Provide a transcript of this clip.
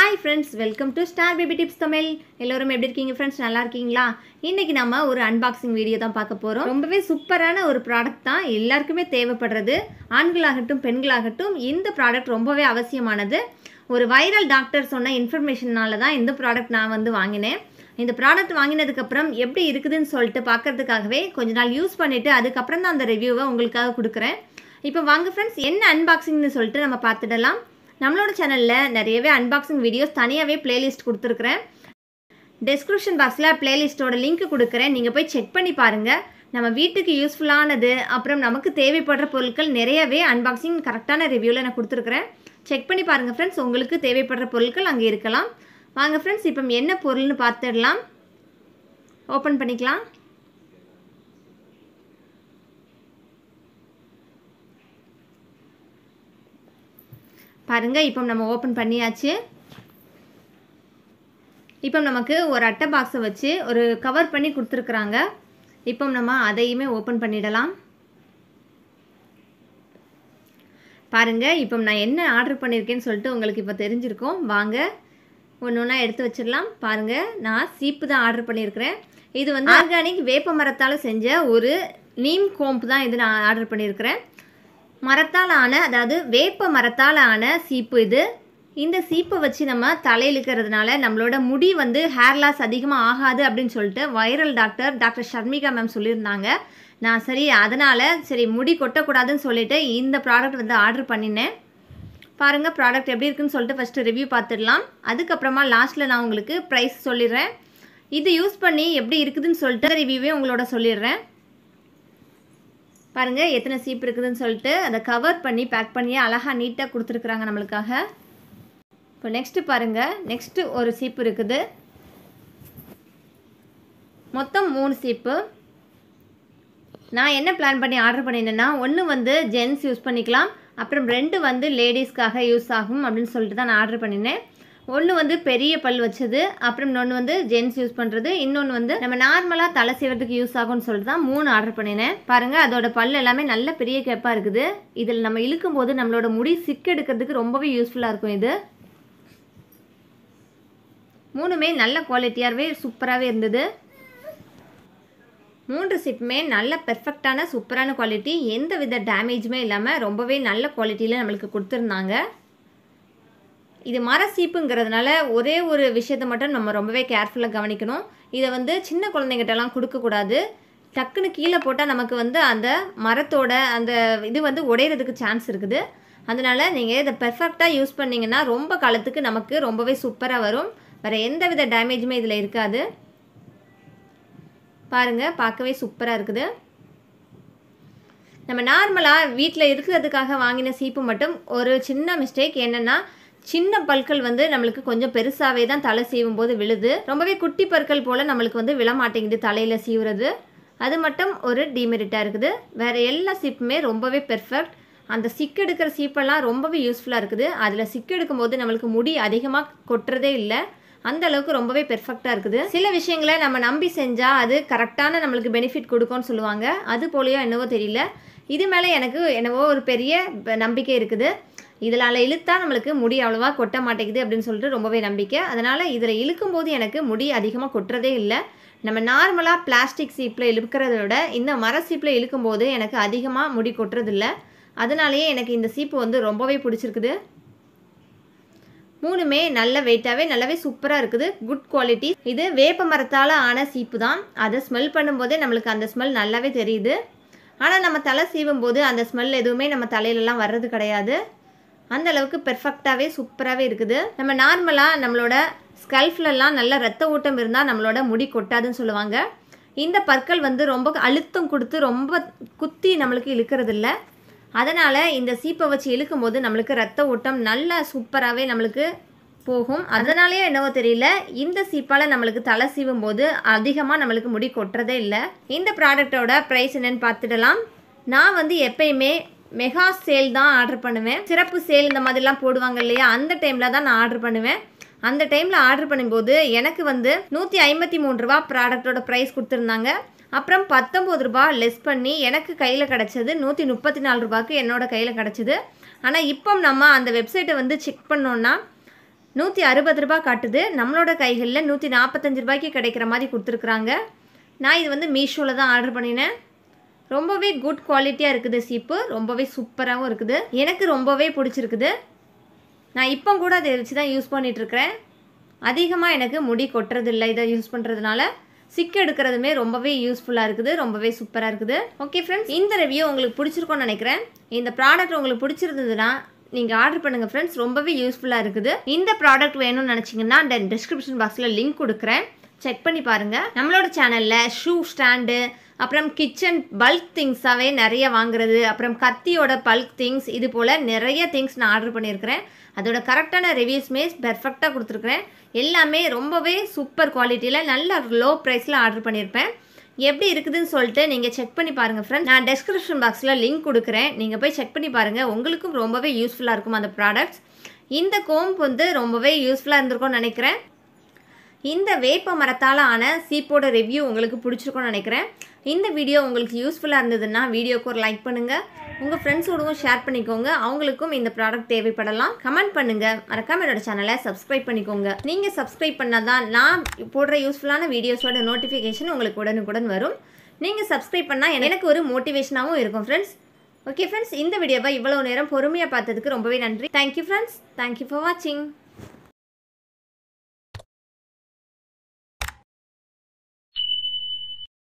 hi friends welcome to star baby tips Tamil எல்லோரும் எப்படி இருக்கீங்க ஃப்ரெண்ட்ஸ் நல்லா இருக்கீங்களா இன்னைக்கு நம்ம ஒரு அன்பாக்சிங் வீடியோ தான் பார்க்க போகிறோம் ரொம்பவே சூப்பரான ஒரு ப்ராடக்ட் தான் எல்லாருக்குமே தேவைப்படுறது ஆண்களாகட்டும் பெண்களாகட்டும் இந்த ப்ராடக்ட் ரொம்பவே அவசியமானது ஒரு வைரல் டாக்டர் சொன்ன இன்ஃபர்மேஷனால தான் இந்த ப்ராடக்ட் நான் வந்து வாங்கினேன் இந்த ப்ராடக்ட் வாங்கினதுக்கப்புறம் எப்படி இருக்குதுன்னு சொல்லிட்டு பார்க்கறதுக்காகவே கொஞ்ச நாள் யூஸ் பண்ணிவிட்டு அதுக்கப்புறம் தான் அந்த ரிவ்யூவை உங்களுக்காக கொடுக்குறேன் இப்போ வாங்க ஃப்ரெண்ட்ஸ் என்ன அன்பாக்சிங்னு சொல்லிட்டு நம்ம பார்த்துடலாம் நம்மளோட சேனலில் நிறையவே அன்பாக்சிங் வீடியோஸ் தனியாகவே பிளேலிஸ்ட் கொடுத்துருக்குறேன் டெஸ்கிரிப்ஷன் பாக்ஸில் பிளேலிஸ்ட்டோட லிங்க் கொடுக்குறேன் நீங்கள் போய் செக் பண்ணி பாருங்கள் நம்ம வீட்டுக்கு யூஸ்ஃபுல்லானது அப்புறம் நமக்கு தேவைப்படுற பொருட்கள் நிறையவே அன்பாக்சிங் கரெக்டான ரிவ்யூவில் நான் கொடுத்துருக்குறேன் செக் பண்ணி பாருங்கள் ஃப்ரெண்ட்ஸ் உங்களுக்கு தேவைப்படுற பொருட்கள் அங்கே இருக்கலாம் வாங்க ஃப்ரெண்ட்ஸ் இப்போ என்ன பொருள்னு பார்த்துடலாம் ஓப்பன் பண்ணிக்கலாம் பாருங்கள் இப்போ நம்ம ஓப்பன் பண்ணியாச்சு இப்போ நமக்கு ஒரு அட்டை பாக்ஸை வச்சு ஒரு கவர் பண்ணி கொடுத்துருக்குறாங்க இப்போ நம்ம அதையுமே ஓப்பன் பண்ணிடலாம் பாருங்கள் இப்போ நான் என்ன ஆர்டர் பண்ணியிருக்கேன்னு சொல்லிட்டு உங்களுக்கு இப்போ தெரிஞ்சிருக்கோம் வாங்க ஒன்று ஒன்றா எடுத்து வச்சிடலாம் பாருங்கள் நான் சீப்பு தான் ஆர்டர் பண்ணியிருக்கிறேன் இது வந்து ஆர்கானிக் வேப்ப மரத்தால் செஞ்ச ஒரு நீம் கோம்பு தான் இது நான் ஆர்டர் பண்ணியிருக்கிறேன் மரத்தால் ஆன அதாவது வேப்ப மரத்தால் ஆன சீப்பு இது இந்த சீப்பை வச்சு நம்ம தலையில் இருக்கிறதுனால நம்மளோட முடி வந்து ஹேர் லாஸ் அதிகமாக ஆகாது அப்படின்னு சொல்லிட்டு viral doctor doctor Sharmika ma'am சொல்லியிருந்தாங்க நான் சரி அதனால் சரி முடி கொட்டக்கூடாதுன்னு சொல்லிட்டு இந்த ப்ராடக்ட் வந்து ஆர்டர் பண்ணினேன் பாருங்கள் ப்ராடக்ட் எப்படி இருக்குன்னு சொல்லிட்டு ஃபஸ்ட்டு ரிவ்யூ பார்த்துடலாம் அதுக்கப்புறமா லாஸ்ட்டில் நான் உங்களுக்கு ப்ரைஸ் சொல்லிடுறேன் இது யூஸ் பண்ணி எப்படி இருக்குதுன்னு சொல்லிட்டு ரிவ்யூவே உங்களோட சொல்லிடுறேன் பாருங்கள் எத்தனை சீப் இருக்குதுன்னு சொல்லிட்டு அதை கவர் பண்ணி பேக் பண்ணி அழகாக நீட்டாக கொடுத்துருக்குறாங்க நம்மளுக்காக இப்போ நெக்ஸ்ட்டு பாருங்கள் நெக்ஸ்ட்டு ஒரு சீப்பு இருக்குது மொத்தம் மூணு சீப்பு நான் என்ன பிளான் பண்ணி ஆர்டர் பண்ணியிருந்தேன்னா ஒன்று வந்து ஜென்ஸ் யூஸ் பண்ணிக்கலாம் அப்புறம் ரெண்டு வந்து லேடிஸ்க்காக யூஸ் ஆகும் அப்படின்னு சொல்லிட்டு தான் நான் ஆர்டர் பண்ணினேன் ஒன்று வந்து பெரிய பல் வச்சது அப்புறம் இன்னொன்று வந்து ஜென்ஸ் யூஸ் பண்ணுறது இன்னொன்று வந்து நம்ம நார்மலாக தலை செய்வதுக்கு யூஸ் ஆகும்னு சொல்லிட்டு தான் மூணு ஆர்டர் பண்ணினேன் பாருங்கள் அதோட பல் எல்லாமே நல்ல பெரிய கேப்பாக இருக்குது இதில் நம்ம இழுக்கும் போது நம்மளோட முடி சிக்கு எடுக்கிறதுக்கு ரொம்பவே யூஸ்ஃபுல்லாக இருக்கும் இது மூணுமே நல்ல குவாலிட்டியாகவே சூப்பராகவே இருந்தது மூன்று சிப்புமே நல்ல பெர்ஃபெக்டான சூப்பரான குவாலிட்டி எந்த வித டேமேஜுமே இல்லாமல் ரொம்பவே நல்ல குவாலிட்டியில் நம்மளுக்கு கொடுத்துருந்தாங்க இது மர சீப்புங்கிறதுனால ஒரே ஒரு விஷயத்த மட்டும் நம்ம ரொம்பவே கேர்ஃபுல்லாக கவனிக்கணும் இதை வந்து சின்ன குழந்தைங்கிட்டலாம் கொடுக்கக்கூடாது டக்குன்னு கீழே போட்டால் நமக்கு வந்து அந்த மரத்தோட அந்த இது வந்து உடையிறதுக்கு சான்ஸ் இருக்குது அதனால் நீங்கள் இதை பெர்ஃபெக்டாக யூஸ் பண்ணிங்கன்னா ரொம்ப காலத்துக்கு நமக்கு ரொம்பவே சூப்பராக வரும் வேறு எந்த வித டேமேஜுமே இதில் இருக்காது பாருங்கள் பார்க்கவே சூப்பராக இருக்குது நம்ம நார்மலாக வீட்டில் இருக்கிறதுக்காக வாங்கின சீப்பு மட்டும் ஒரு சின்ன மிஸ்டேக் என்னென்னா சின்ன பற்கள் வந்து நம்மளுக்கு கொஞ்சம் பெருசாகவே தான் தலை சீவும் போது விழுது ரொம்பவே குட்டி பற்கள் போல் நம்மளுக்கு வந்து விழமாட்டேங்குது தலையில் சீவுறது அது மட்டும் ஒரு டிமெரிட்டாக இருக்குது வேறு எல்லா சீப்புமே ரொம்பவே பெர்ஃபெக்ட் அந்த சிக்கு எடுக்கிற சீப்பெல்லாம் ரொம்பவே யூஸ்ஃபுல்லாக இருக்குது அதில் சிக்கு எடுக்கும் போது நம்மளுக்கு முடி அதிகமாக கொட்டுறதே இல்லை அந்த அளவுக்கு ரொம்பவே பெர்ஃபெக்டாக இருக்குது சில விஷயங்களை நம்ம நம்பி செஞ்சால் அது கரெக்டான நம்மளுக்கு பெனிஃபிட் கொடுக்கும்னு சொல்லுவாங்க அது போலையோ என்னவோ தெரியல இது மேலே எனக்கு என்னவோ ஒரு பெரிய நம்பிக்கை இருக்குது இதில் இழுத்தா நம்மளுக்கு முடி அவ்வளோவா கொட்ட மாட்டேங்குது அப்படின்னு சொல்லிட்டு ரொம்பவே நம்பிக்கை அதனால் இதில் இழுக்கும் போது எனக்கு முடி அதிகமாக கொட்டுறதே இல்லை நம்ம நார்மலாக பிளாஸ்டிக் சீப்பில் இழுக்கிறத விட இந்த மர சீப்பில் இழுக்கும்போது எனக்கு அதிகமாக முடி கொட்டுறதில்ல அதனாலேயே எனக்கு இந்த சீப்பு வந்து ரொம்பவே பிடிச்சிருக்குது மூணுமே நல்ல வெயிட்டாகவே நல்லாவே சூப்பராக இருக்குது குட் குவாலிட்டி இது வேப்ப மரத்தால் ஆன சீப்பு தான் அதை ஸ்மெல் பண்ணும்போதே நம்மளுக்கு அந்த ஸ்மெல் நல்லாவே தெரியுது ஆனால் நம்ம தலை சீவும் போது அந்த ஸ்மெல் எதுவுமே நம்ம தலையிலலாம் வர்றது கிடையாது அந்த அளவுக்கு பெர்ஃபெக்டாகவே சூப்பராகவே இருக்குது நம்ம நார்மலாக நம்மளோட ஸ்கல்ஃப்லலாம் நல்ல ரத்த ஊட்டம் இருந்தால் நம்மளோட முடி கொட்டாதுன்னு சொல்லுவாங்க இந்த பற்கள் வந்து ரொம்ப அழுத்தம் கொடுத்து ரொம்ப குத்தி நம்மளுக்கு இழுக்கிறது இல்லை அதனால் இந்த சீப்பை வச்சு இழுக்கும் போது நம்மளுக்கு ரத்த ஓட்டம் நல்ல சூப்பராகவே நம்மளுக்கு போகும் அதனாலேயே என்னவோ தெரியல இந்த சீப்பால் நம்மளுக்கு தலை சீவும் போது அதிகமாக நம்மளுக்கு முடி கொட்டுறதே இல்லை இந்த ப்ராடக்டோட ப்ரைஸ் என்னென்னு பார்த்துடலாம் நான் வந்து எப்பயுமே மெகா சேல் தான் ஆர்டர் பண்ணுவேன் சிறப்பு சேல் இந்த மாதிரிலாம் போடுவாங்க இல்லையா அந்த டைமில் தான் நான் ஆர்டர் பண்ணுவேன் அந்த டைமில் ஆர்டர் பண்ணும்போது எனக்கு வந்து நூற்றி ஐம்பத்தி மூணு ரூபா ப்ராடக்டோட ப்ரைஸ் கொடுத்துருந்தாங்க அப்புறம் பத்தொம்பது ரூபா லெஸ் பண்ணி எனக்கு கையில் கிடச்சது நூற்றி முப்பத்தி நாலு ரூபாய்க்கு என்னோட கையில் கிடச்சிது ஆனால் இப்போ நம்ம அந்த வெப்சைட்டை வந்து செக் பண்ணோன்னா நூற்றி அறுபது ரூபாய் காட்டுது நம்மளோட கைகளில் நூற்றி நாற்பத்தஞ்சு ரூபாய்க்கு கிடைக்கிற மாதிரி கொடுத்துருக்குறாங்க நான் இது வந்து மீஷோவில் தான் ஆர்டர் பண்ணினேன் ரொம்பவே குட் குவாலிட்டியாக இருக்குது சீப்பு ரொம்பவே சூப்பராகவும் இருக்குது எனக்கு ரொம்பவே பிடிச்சிருக்குது நான் இப்போ கூட அதை வச்சு தான் யூஸ் பண்ணிகிட்ருக்கிறேன் அதிகமாக எனக்கு முடி கொட்டுறதில்லை இதை யூஸ் பண்ணுறதுனால சிக்கு எடுக்கிறதுமே ரொம்பவே யூஸ்ஃபுல்லாக இருக்குது ரொம்பவே சூப்பராக இருக்குது ஓகே ஃப்ரெண்ட்ஸ் இந்த ரிவ்யூ உங்களுக்கு பிடிச்சிருக்கோன்னு நினைக்கிறேன் இந்த ப்ராடக்ட் உங்களுக்கு பிடிச்சிருந்ததுன்னா நீங்கள் ஆர்டர் பண்ணுங்கள் ஃப்ரெண்ட்ஸ் ரொம்பவே யூஸ்ஃபுல்லாக இருக்குது இந்த ப்ராடக்ட் வேணும்னு நினச்சிங்கன்னா அந்த டிஸ்கிரிப்ஷன் பாக்ஸில் லிங்க் கொடுக்குறேன் செக் பண்ணி பாருங்கள் நம்மளோட சேனலில் ஷூ ஸ்டாண்டு அப்புறம் கிச்சன் பல்க் திங்ஸாகவே நிறைய வாங்குறது அப்புறம் கத்தியோட பல்க் திங்ஸ் இது போல் நிறைய திங்ஸ் நான் ஆர்டர் பண்ணியிருக்கிறேன் அதோட கரெக்டான ரிவ்யூஸ்மே பெர்ஃபெக்டாக கொடுத்துருக்குறேன் எல்லாமே ரொம்பவே சூப்பர் குவாலிட்டியில் நல்ல லோ ப்ரைஸில் ஆர்டர் பண்ணியிருப்பேன் எப்படி இருக்குதுன்னு சொல்லிட்டு நீங்கள் செக் பண்ணி பாருங்கள் ஃப்ரெண்ட் நான் டெஸ்கிரிப்ஷன் பாக்ஸில் லிங்க் கொடுக்குறேன் நீங்கள் போய் செக் பண்ணி பாருங்கள் உங்களுக்கும் ரொம்பவே யூஸ்ஃபுல்லாக இருக்கும் அந்த ப்ராடக்ட்ஸ் இந்த கோம்ப் வந்து ரொம்பவே யூஸ்ஃபுல்லாக இருந்திருக்கும்னு நினைக்கிறேன் இந்த வேப்ப மரத்தால் ஆன சீப்போட ரிவ்யூ உங்களுக்கு பிடிச்சிருக்கும்னு நினைக்கிறேன் இந்த வீடியோ உங்களுக்கு யூஸ்ஃபுல்லாக இருந்ததுன்னா வீடியோக்கு ஒரு லைக் பண்ணுங்கள் உங்கள் ஃப்ரெண்ட்ஸோடவும் ஷேர் பண்ணிக்கோங்க அவங்களுக்கும் இந்த ப்ராடக்ட் தேவைப்படலாம் கமெண்ட் பண்ணுங்கள் மறக்காம என்னோட சேனலை சப்ஸ்கிரைப் பண்ணிக்கோங்க நீங்கள் சப்ஸ்கிரைப் பண்ணால் தான் நான் போடுற யூஸ்ஃபுல்லான வீடியோஸோட நோட்டிஃபிகேஷன் உங்களுக்கு உடனுக்குடன் வரும் நீங்கள் சப்ஸ்கிரைப் பண்ணால் எனக்கு ஒரு மோட்டிவேஷனாகவும் இருக்கும் ஃப்ரெண்ட்ஸ் ஓகே ஃப்ரெண்ட்ஸ் இந்த வீடியோவை இவ்வளோ நேரம் பொறுமையாக பார்த்ததுக்கு ரொம்பவே நன்றி தேங்க்யூ ஃப்ரெண்ட்ஸ் தேங்க்யூ ஃபார் வாட்சிங்